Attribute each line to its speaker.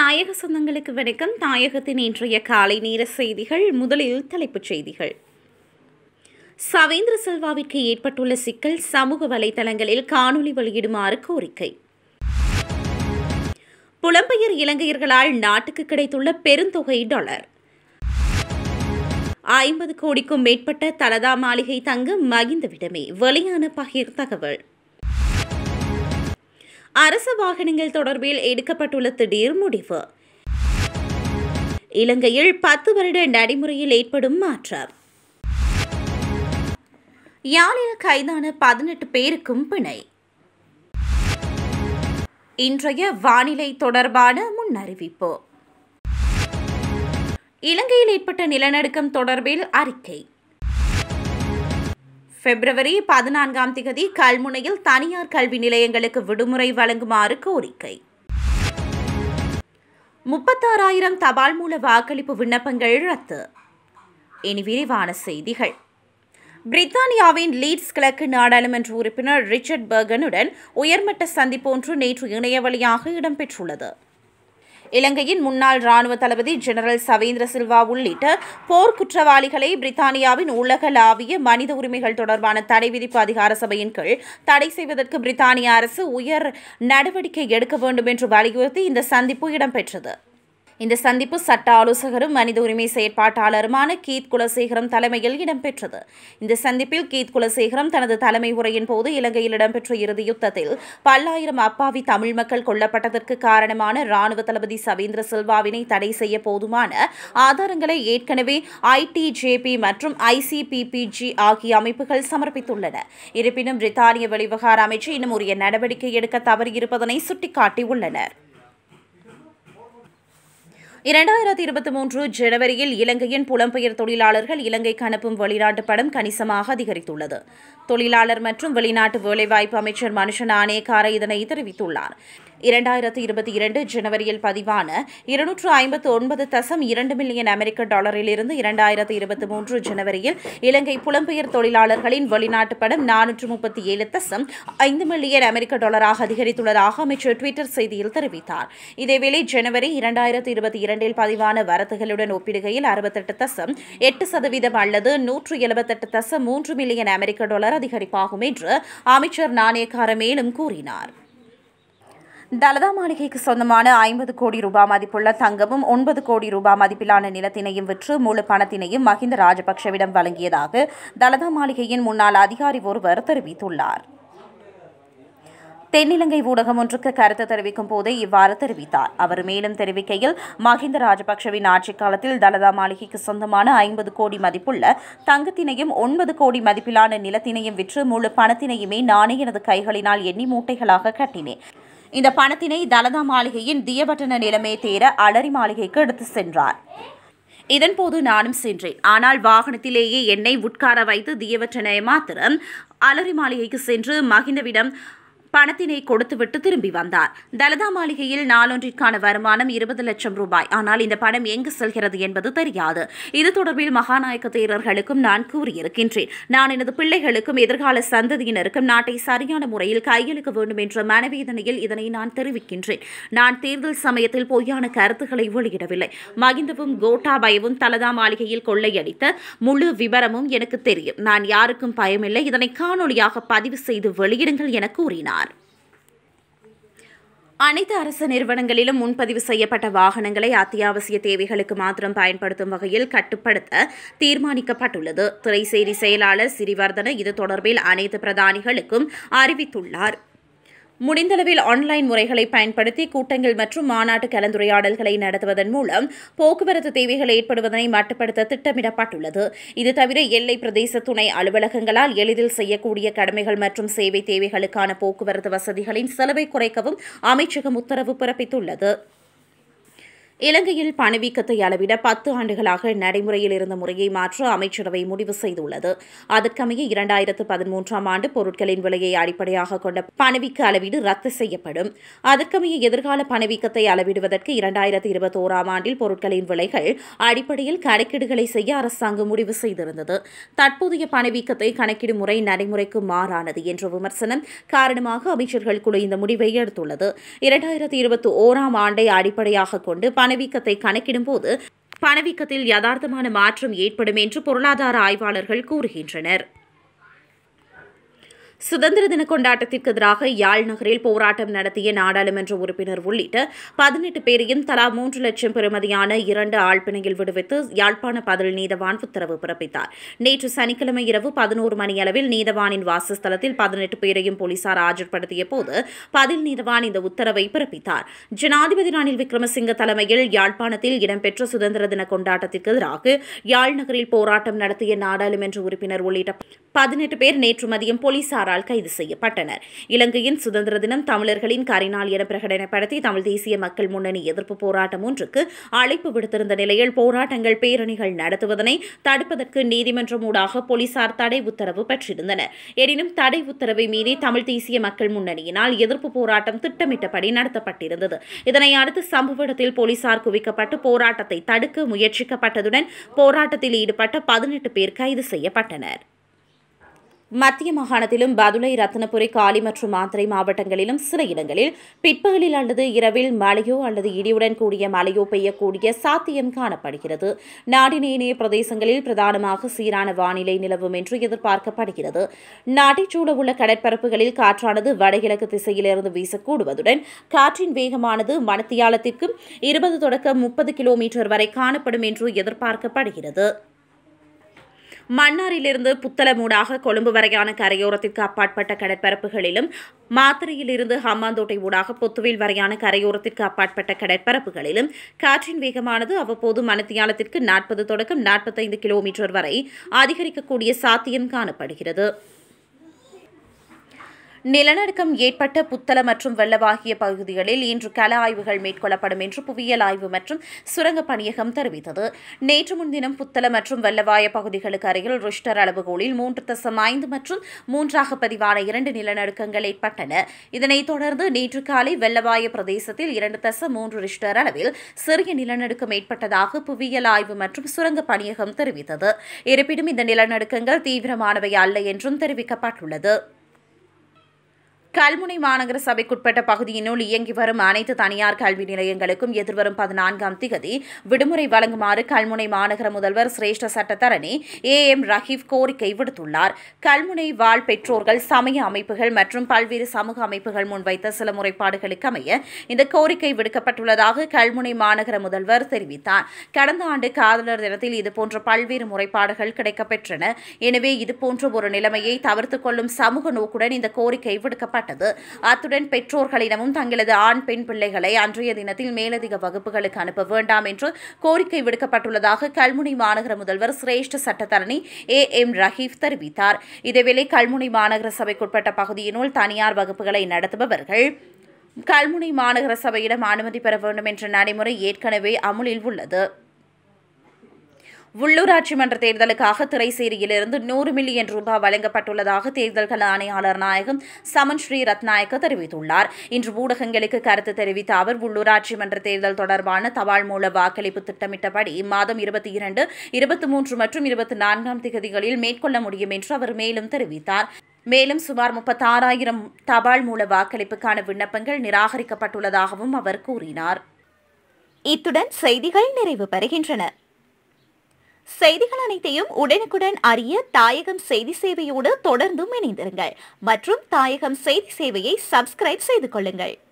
Speaker 1: தாயக சொந்தங்களுக்கு வணக்கம் தாயகத்தின் இன்றைய காலை நேர செய்திகள் முதலில் தலைப்புச் செய்திகள் சவேந்திர செல்வாவிற்கு ஏற்பட்டுள்ள சிக்கல் சமூக வலைதளங்களில் காணொலி வெளியிடுமாறு கோரிக்கை புலம்பெயர் இலங்கையர்களால் நாட்டுக்கு கிடைத்துள்ள பெருந்தொகை டாலர் ஐம்பது கோடிக்கும் மேற்பட்ட தலதா மாளிகை தங்க மகிந்தவிடமே வெளியான பகிர் தகவல் அரசு வாகனங்கள் தொடர்பில் எடுக்கப்பட்டுள்ள திடீர் முடிவு இலங்கையில் பத்து வருட நடைமுறையில் ஏற்படும் மாற்றம் யாழில் கைதான பதினெட்டு பேருக்கும் பிணை இன்றைய வானிலை தொடர்பான முன்னறிவிப்பு இலங்கையில் ஏற்பட்ட நிலநடுக்கம் தொடர்பில் அறிக்கை பிப்ரவரி பதினான்காம் திகதி கல்முனையில் தனியார் கல்வி நிலையங்களுக்கு விடுமுறை வழங்குமாறு கோரிக்கை முப்பத்தாறாயிரம் தபால் மூல வாக்களிப்பு விண்ணப்பங்கள் ரத்து இனி விரிவான செய்திகள் பிரித்தானியாவின் லீட்ஸ் கிழக்கு நாடாளுமன்ற உறுப்பினர் ரிச்சர்ட் பர்கனுடன் உயர்மட்ட சந்திப்பு ஒன்று நேற்று இணைய வழியாக இடம்பெற்றுள்ளது இலங்கையின் முன்னாள் ராணுவ தளபதி ஜெனரல் சவேந்திர சில்வா உள்ளிட்ட போர் குற்றவாளிகளை பிரித்தானியாவின் உலகளாவிய மனித உரிமைகள் தொடர்பான தடை விதிப்பு அதிகார சபையின் கீழ் தடை செய்வதற்கு பிரித்தானிய அரசு உயர் நடவடிக்கை எடுக்க வேண்டும் என்று வலியுறுத்தி இந்த சந்திப்பு இடம்பெற்றது இந்த சந்திப்பு சட்ட ஆலோசகரும் மனித உரிமை செயற்பாட்டாளருமான கீத் குலசேகரம் தலைமையில் இடம்பெற்றது இந்த சந்திப்பில் கீத் குலசேகரம் தனது தலைமை உரையின் போது இலங்கையில் இடம்பெற்ற இறுதி யுத்தத்தில் பல்லாயிரம் அப்பாவி தமிழ் மக்கள் கொல்லப்பட்டதற்கு காரணமான ராணுவ தளபதி சவேந்திர சில்வாவினை தடை செய்ய போதுமான ஆதாரங்களை ஏற்கனவே ஐடிஜேபி மற்றும் ஐசிபிபிஜி ஆகிய அமைப்புகள் சமர்ப்பித்துள்ளன இருப்பினும் பிரித்தானிய வெளிவிவகார அமைச்சு இன்னும் உரிய நடவடிக்கை எடுக்க தவறியிருப்பதனை சுட்டிக்காட்டியுள்ளனர் இரண்டாயிரத்தி இருபத்தி மூன்று ஜனவரியில் இலங்கையின் புலம்பெயர் தொழிலாளர்கள் இலங்கைக்கு அனுப்பும் வெளிநாட்டு படம் கணிசமாக அதிகரித்துள்ளது தொழிலாளர் மற்றும் வெளிநாட்டு வேலைவாய்ப்பு அமைச்சர் மனுஷன் ஆனேகார இதனை தெரிவித்துள்ளார் இரண்டாயிரத்தி இருபத்தி இரண்டு ஜனவரியில் பதிவான இருநூற்று ஐம்பத்து ஒன்பது தசம் இரண்டு மில்லியன் அமெரிக்க டாலரிலிருந்து இரண்டாயிரத்தி இருபத்தி மூன்று ஜனவரியில் இலங்கை புலம்பெயர் தொழிலாளர்களின் வெளிநாட்டு படம் நானூற்று முப்பத்தி ஏழு தசம் ஐந்து மில்லியன் அமெரிக்க டாலராக அதிகரித்துள்ளதாக அமைச்சர் டுவிட்டர் செய்தியில் தெரிவித்தார் இதேவேளை ஜனவரி இரண்டாயிரத்தி இருபத்தி இரண்டில் பதிவான வரத்துகளுடன் ஒப்பிடுகையில் அறுபத்தெட்டு தசம் எட்டு சதவீதம் அல்லது நூற்று எழுபத்தெட்டு தசம் மூன்று மில்லியன் அமெரிக்க டாலர் அதிகரிப்பாகும் என்று அமைச்சர் நாணயக்கார மேலும் கூறினார் தலதா மாளிகைக்கு சொந்தமான ஐம்பது கோடி ரூபாய் மதிப்புள்ள தங்கமும் ஒன்பது கோடி ரூபாய் மதிப்பிலான நிலத்தினையும் விற்று முழு பணத்தினையும் மஹிந்த ராஜபக்சவிடம் வழங்கியதாக தலதா மாளிகையின் முன்னாள் அதிகாரி ஒருவர் தெரிவித்துள்ளார் தென்னிலங்கை ஊடகம் ஒன்றுக்கு கருத்து தெரிவிக்கும் போதே இவ்வாறு தெரிவித்தார் அவர் மேலும் தெரிவிக்கையில் மஹிந்த ராஜபக்சவின் ஆட்சிக் காலத்தில் தலதா மாளிகைக்கு சொந்தமான ஐம்பது கோடி மதிப்புள்ள தங்கத்தினையும் ஒன்பது கோடி மதிப்பிலான நிலத்தினையும் விற்று முழு பணத்தினையுமே நானே எனது கைகளினால் எண்ணி மூட்டைகளாக கட்டினேன் இந்த பணத்தினை தலதா மாளிகையின் தியபட்டன நிலைமை தேர அலரி மாளிகைக்கு எடுத்து சென்றார் இதன்போது நானும் சென்றேன் ஆனால் வாகனத்திலேயே என்னை உட்கார வைத்து தியவற்றனை மாத்திரம் அலரி மாளிகைக்கு சென்று மகிந்தவிடம் பணத்தினை கொடுத்துவிட்டு திரும்பி வந்தார் தலதா மாளிகையில் நாளொன்றிற்கான வருமானம் இருபது லட்சம் ரூபாய் ஆனால் இந்த பணம் எங்கு செல்கிறது என்பது தெரியாது இது தொடர்பில் மகாநாயக்க தேரர்களுக்கும் நான் கூறியிருக்கின்றேன் நான் எனது பிள்ளைகளுக்கும் எதிர்கால சந்ததியினருக்கும் நாட்டை சரியான முறையில் கையளிக்க வேண்டும் என்ற மனவேதனையில் இதனை நான் தெரிவிக்கின்றேன் நான் தேர்தல் சமயத்தில் பொய்யான கருத்துக்களை வெளியிடவில்லை மகிந்தவும் கோட்டாபயவும் தலதா மாளிகையில் கொள்ளையடித்த முழு விவரமும் எனக்கு தெரியும் நான் யாருக்கும் பயமில்லை இதனை காணொலியாக பதிவு செய்து வெளியிடுங்கள் என கூறினார் அனைத்து அரசு நிறுவனங்களிலும் முன்பதிவு செய்யப்பட்ட வாகனங்களை அத்தியாவசிய தேவைகளுக்கு மாத்திரம் பயன்படுத்தும் வகையில் கட்டுப்படுத்த தீர்மானிக்கப்பட்டுள்ளது திரைசேரி செயலாளர் சிறிவர்தன இது தொடர்பில் அனைத்து பிரதானிகளுக்கும் அறிவித்துள்ளார் முடிந்தளவில் ஆன்லைன் முறைகளை பயன்படுத்தி கூட்டங்கள் மற்றும் மாநாட்டு கலந்துரையாடல்களை நடத்துவதன் மூலம் போக்குவரத்து தேவைகள் ஏற்படுவதனை மட்டுப்படுத்த திட்டமிடப்பட்டுள்ளது இது தவிர எல்லை பிரதேச துணை அலுவலகங்களால் எளிதில் செய்யக்கூடிய கடமைகள் மற்றும் சேவை தேவைகளுக்கான போக்குவரத்து வசதிகளின் செலவை குறைக்கவும் அமைச்சகம் உத்தரவு பிறப்பித்துள்ளது இலங்கையில் பணவீக்கத்தை அளவிட பத்து ஆண்டுகளாக நடைமுறையில் இருந்த முறையை மாற்ற அமைச்சரவை முடிவு செய்துள்ளது அதற்கமைய இரண்டாயிரத்து பதிமூன்றாம் ஆண்டு பொருட்களின் விலையை அடிப்படையாக கொண்ட பணவீக்க அளவீடு ரத்து செய்யப்படும் அதற்கமைய எதிர்கால பணவீக்கத்தை அளவிடுவதற்கு இரண்டாயிரத்து இருபத்தோராம் ஆண்டில் பொருட்களின் விலைகள் அடிப்படையில் கணக்கீடுகளை செய்ய அரசாங்கம் முடிவு செய்திருந்தது தற்போதைய பணவீக்கத்தை கணக்கிடும் முறை நடைமுறைக்கு மாறானது என்ற விமர்சனம் காரணமாக அமைச்சர்கள் குழு இந்த முடிவை எடுத்துள்ளது இரண்டாயிரத்து இருபத்தி ஓராம் ஆண்டை அடிப்படையாக கொண்டு பணவீக்கத்தை கணக்கிடும்போது பணவீக்கத்தில் யதார்த்தமான மாற்றம் ஏற்படும் என்று பொருளாதார ஆய்வாளர்கள் கூறுகின்றனர் சுதந்திர தின கொண்டாட்டத்திற்கு எதிராக யாழ் நகரில் போராட்டம் நடத்திய நாடாளுமன்ற உறுப்பினர் உள்ளிட்ட பதினெட்டு பேரையும் தலா மூன்று லட்சம் பெறுமதியான இரண்டு ஆழ்பிணையில் விடுவித்து யாழ்ப்பாண பதில் நீதவான் உத்தரவு பிறப்பித்தார் நேற்று சனிக்கிழமை இரவு பதினோரு மணியளவில் நீதவானின் வாசஸ்தலத்தில் பதினெட்டு பேரையும் போலீசார் ஆஜர்படுத்திய போது பதில் நீதவான் இந்த உத்தரவை பிறப்பித்தார் ஜனாதிபதி ரணில் விக்ரமசிங்க தலைமையில் யாழ்ப்பாணத்தில் இடம்பெற்ற சுதந்திர தின கொண்டாட்டத்திற்கு எதிராக யாழ் நகரில் போராட்டம் நடத்திய நாடாளுமன்ற உறுப்பினர் உள்ளிட்ட பதினெட்டு பேர் நேற்று மதியம் போலீசாரால் கைது செய்யப்பட்டனர் இலங்கையின் சுதந்திர தினம் தமிழர்களின் கரிநாள் என பிரகடனப்படுத்தி தமிழ் தேசிய மக்கள் முன்னணி எதிர்ப்பு போராட்டம் ஒன்றுக்கு அழைப்பு விடுத்திருந்த நிலையில் போராட்டங்கள் பேரணிகள் நடத்துவதனை தடுப்பதற்கு நீதிமன்றம் ஊடாக போலீசார் தடை உத்தரவு பெற்றிருந்தனர் எனினும் தடை உத்தரவை மீறி தமிழ் தேசிய மக்கள் முன்னணியினால் எதிர்ப்பு போராட்டம் திட்டமிட்டபடி நடத்தப்பட்டிருந்தது இதனை அடுத்து சம்பவ இடத்தில் போலீசார் குவிக்கப்பட்டு போராட்டத்தை தடுக்க முயற்சிக்கப்பட்டதுடன் போராட்டத்தில் ஈடுபட்ட பதினெட்டு பேர் கைது செய்யப்பட்டனர் மத்திய மாகாணத்திலும் பதுளை ரத்தினபுரி காலி மற்றும் மாத்திரை மாவட்டங்களிலும் சில இடங்களில் பிற்பகலில் அல்லது இரவில் மழையோ அல்லது இடியுடன் கூடிய மழையோ பெய்யக்கூடிய சாத்தியம் காணப்படுகிறது நாட்டின் ஏனைய பிரதேசங்களில் பிரதானமாக சீரான வானிலை நிலவும் என்று எதிர்பார்க்கப்படுகிறது நாட்டைச் சூழவுள்ள கடற்பரப்புகளில் காற்றானது வடகிழக்கு திசையிலிருந்து வீசக்கூடுவதுடன் காற்றின் வேகமானது மணத்தியாலத்திற்கு இருபது தொடக்கம் முப்பது கிலோமீட்டர் வரை காணப்படும் என்று எதிர்பார்க்கப்படுகிறது மன்னாரிலிருந்து புத்தளமூடாக கொழும்பு வரையான கரையோரத்திற்கு அப்பாற்பட்ட கடற்பரப்புகளிலும் மாத்திரையிலிருந்து ஹம்மாந்தோட்டை ஊடாக பொத்துவில் வரையான கரையோரத்திற்கு அப்பாற்பட்ட கடற்பரப்புகளிலும் காற்றின் வேகமானது அவ்வப்போது மணத்தியாலத்திற்கு நாற்பது தொடக்கம் நாற்பத்தைந்து கிலோமீட்டர் வரை அதிகரிக்கக்கூடிய சாத்தியம் காணப்படுகிறது நிலநடுக்கம் ஏற்பட்ட புத்தள மற்றும் வெள்ளவாகிய பகுதிகளில் இன்று கள ஆய்வுகள் மேற்கொள்ளப்படும் என்று புவியியல் ஆய்வு மற்றும் சுரங்கப் பணியகம் தெரிவித்தது நேற்று முன்தினம் புத்தள மற்றும் வெள்ளவாய பகுதிகளுக்கு அருகில் ரிஷ்டர் அளவுகோலில் மூன்று தசம் ஐந்து மற்றும் மூன்றாக பதிவான இரண்டு நிலநடுக்கங்கள் ஏற்பட்டன இதனைத் தொடர்ந்து நேற்று காலை வெள்ளவாய பிரதேசத்தில் இரண்டு தசம் மூன்று ரிஷ்டர் அளவில் சிறிய நிலநடுக்கம் ஏற்பட்டதாக புவியியல் ஆய்வு மற்றும் சுரங்கப் பணியகம் தெரிவித்தது இருப்பினும் இந்த நிலநடுக்கங்கள் தீவிரமானவை அல்ல என்றும் தெரிவிக்கப்பட்டுள்ளது கல்முனை மாநகர சபைக்குட்பட்ட பகுதியினுள் இயங்கி வரும் அனைத்து தனியார் கல்வி நிலையங்களுக்கும் எதிர்வரும் பதினான்காம் திகதி விடுமுறை வழங்குமாறு கல்முனை மாநகர முதல்வர் சிரேஷ்ட சட்டத்தரணி ஏ எம் ரஹீப் கோரிக்கை விடுத்துள்ளார் கல்முனை வாழ் பெற்றோர்கள் சமய அமைப்புகள் மற்றும் பல்வேறு சமூக அமைப்புகள் முன்வைத்த சில முறைப்பாடுகளுக்கு அமைய இந்த கோரிக்கை விடுக்கப்பட்டுள்ளதாக கல்முனை மாநகர முதல்வர் தெரிவித்தார் கடந்த ஆண்டு காதலர் தினத்தில் இதுபோன்ற பல்வேறு முறைப்பாடுகள் கிடைக்கப்பெற்றன எனவே இதுபோன்ற ஒரு நிலைமையை தவிர்த்துக் கொள்ளும் சமூக நோக்குடன் இந்த கோரிக்கை விடுக்கப்பட்டது செய்யப்பட்டது அத்துடன் பெற்றோர்களிடமும் தங்களது ஆண் பெண் பிள்ளைகளை அன்றைய தினத்தில் மேலதிக வகுப்புகளுக்கு அனுப்ப வேண்டாம் என்று கோரிக்கை விடுக்கப்பட்டுள்ளதாக கல்முனை மாநகர முதல்வர் சிரேஷ்ட சட்டத்தரணி ஏ எம் ரஹீப் தெரிவித்தார் இதேவேளை கல்முனை மாநகர சபைக்குட்பட்ட பகுதியினுள் தனியார் வகுப்புகளை நடத்துபவர்கள் கல்முனை மாநகர சபையிடம் அனுமதி பெற வேண்டும் என்ற நடைமுறை ஏற்கனவே அமுலில் உள்ளது உள்ளூராட்சி மன்ற தேர்தலுக்காக திரைசேரியிலிருந்து நூறு மில்லியன் ரூபாய் வழங்கப்பட்டுள்ளதாக தேர்தல்கள் ஆணையாளர் நாயகம் சமன் ஸ்ரீ ரத்நாயக்க தெரிவித்துள்ளார் இன்று ஊடகங்களுக்கு கருத்து தெரிவித்த அவர் உள்ளூராட்சி மன்ற தேர்தல் தொடர்பான தபால் மூல வாக்களிப்பு திட்டமிட்டபடி இம்மாதம் இருபத்தி இரண்டு இருபத்தி மூன்று மற்றும் இருபத்தி நான்காம் திகதிகளில் மேற்கொள்ள முடியும் என்று அவர் மேலும் தெரிவித்தார் மேலும் சுமார் முப்பத்தாறாயிரம் தபால் மூல வாக்களிப்புக்கான விண்ணப்பங்கள் நிராகரிக்கப்பட்டுள்ளதாகவும் அவர் கூறினார்
Speaker 2: இத்துடன் செய்திகள் நிறைவு பெறுகின்றன செய்திகள் அனைத்தையும் உடனுக்குடன் அறிய தாயகம் செய்தி சேவையோடு தொடர்ந்தும் இணைந்திருங்கள் மற்றும் தாயகம் செய்தி சேவையை சப்ஸ்கிரைப் செய்து கொள்ளுங்கள்